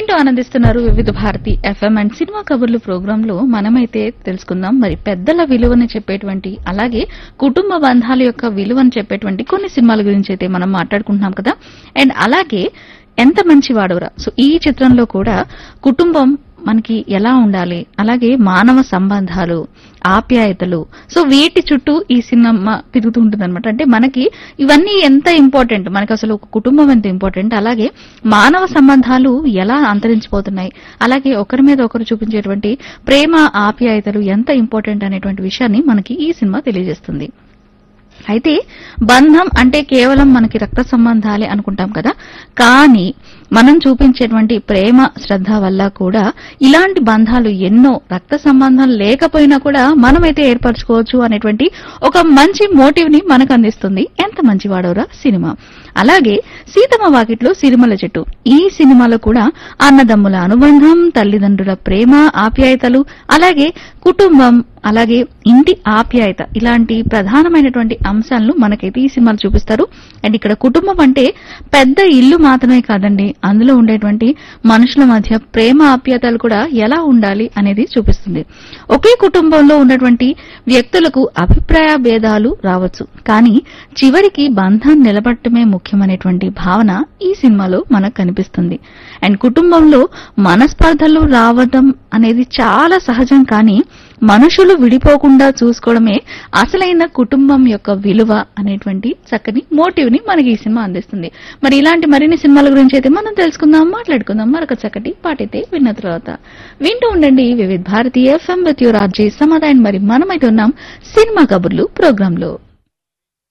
వింటూ ఆనందిస్తున్నారు Vividh Bharati FM and cinema కబుర్లు ప్రోగ్రామ్ లో మనమైతే తెలుసుకుందాం మరి పెద్దల విలువని చెప్పేటువంటి అలాగే కుటుంబ బంధాల యొక్క విలువని చెప్పేటువంటి కొన్ని సినిమాల గురించి అయితే మనం మాట్లాడుకుంటున్నాం కదా అండ్ అలాగే ఎంత మంచి వాడవరా సో ఈ చిత్రంలో కూడా కుటుంబం మనకి ఎలా ఉండాలి అలాగే మానవ సంబంధాలు ఆప్యాయతలు సో వీటి చుట్టూ ఈ సినిమా తిరుగుతూ ఉంటుంది అనమాట అంటే మనకి ఇవన్నీ ఎంత ఇంపార్టెంట్ మనకి అసలు ఒక కుటుంబం ఎంత ఇంపార్టెంట్ అలాగే మానవ సంబంధాలు ఎలా అంతరించిపోతున్నాయి అలాగే ఒకరి మీద ఒకరు చూపించేటువంటి ప్రేమ ఆప్యాయతలు ఎంత ఇంపార్టెంట్ అనేటువంటి విషయాన్ని మనకి ఈ సినిమా తెలియజేస్తుంది అయితే బంధం అంటే కేవలం మనకి రక్త సంబంధాలే అనుకుంటాం కదా కానీ మనం చూపించేటువంటి ప్రేమ శ్రద్ధ వల్ల కూడా ఇలాంటి బంధాలు ఎన్నో రక్త సంబంధం లేకపోయినా కూడా మనమైతే ఏర్పరచుకోవచ్చు అనేటువంటి ఒక మంచి మోటివ్ ని మనకు అందిస్తుంది ఎంత మంచి వాడవరా సినిమా అలాగే సీతమ్మ వాకిట్లో సిరిమల చెట్టు ఈ సినిమాలో కూడా అన్నదమ్ముల అనుబంధం తల్లిదండ్రుల ప్రేమ ఆప్యాయతలు అలాగే కుటుంబం అలాగే ఇంటి ఆప్యాయత ఇలాంటి ప్రధానమైనటువంటి అంశాలను మనకైతే ఈ సినిమాలు చూపిస్తారు అండ్ ఇక్కడ కుటుంబం అంటే పెద్ద ఇల్లు మాత్రమే కాదండి అందులో ఉండేటువంటి మనుషుల మధ్య ప్రేమ ఆప్యాయతలు కూడా ఎలా ఉండాలి అనేది చూపిస్తుంది ఒకే కుటుంబంలో ఉన్నటువంటి వ్యక్తులకు అభిప్రాయ భేదాలు రావచ్చు కానీ చివరికి బంధం నిలబడటమే ముఖ్యమైనటువంటి భావన ఈ సినిమాలో మనకు కనిపిస్తుంది అండ్ కుటుంబంలో మనస్పర్ధలు రావడం అనేది చాలా సహజం కానీ మనుషులు విడిపోకుండా చూసుకోవడమే అసలైన కుటుంబం యొక్క విలువ అనేటువంటి చక్కని మోటివ్ ని మనకి ఈ సినిమా అందిస్తుంది మరి ఇలాంటి మరిన్ని సినిమాల గురించి అయితే మనం తెలుసుకుందాం మాట్లాడుకుందాం మరొక చక్కటి పాటైతే విన్న తర్వాత వింటూ ఉండండి Vividh Bharati FM with your RJ Samadhan మరి మనమైతే ఉన్నాం సినిమా కబుర్లు ప్రోగ్రామ్ లో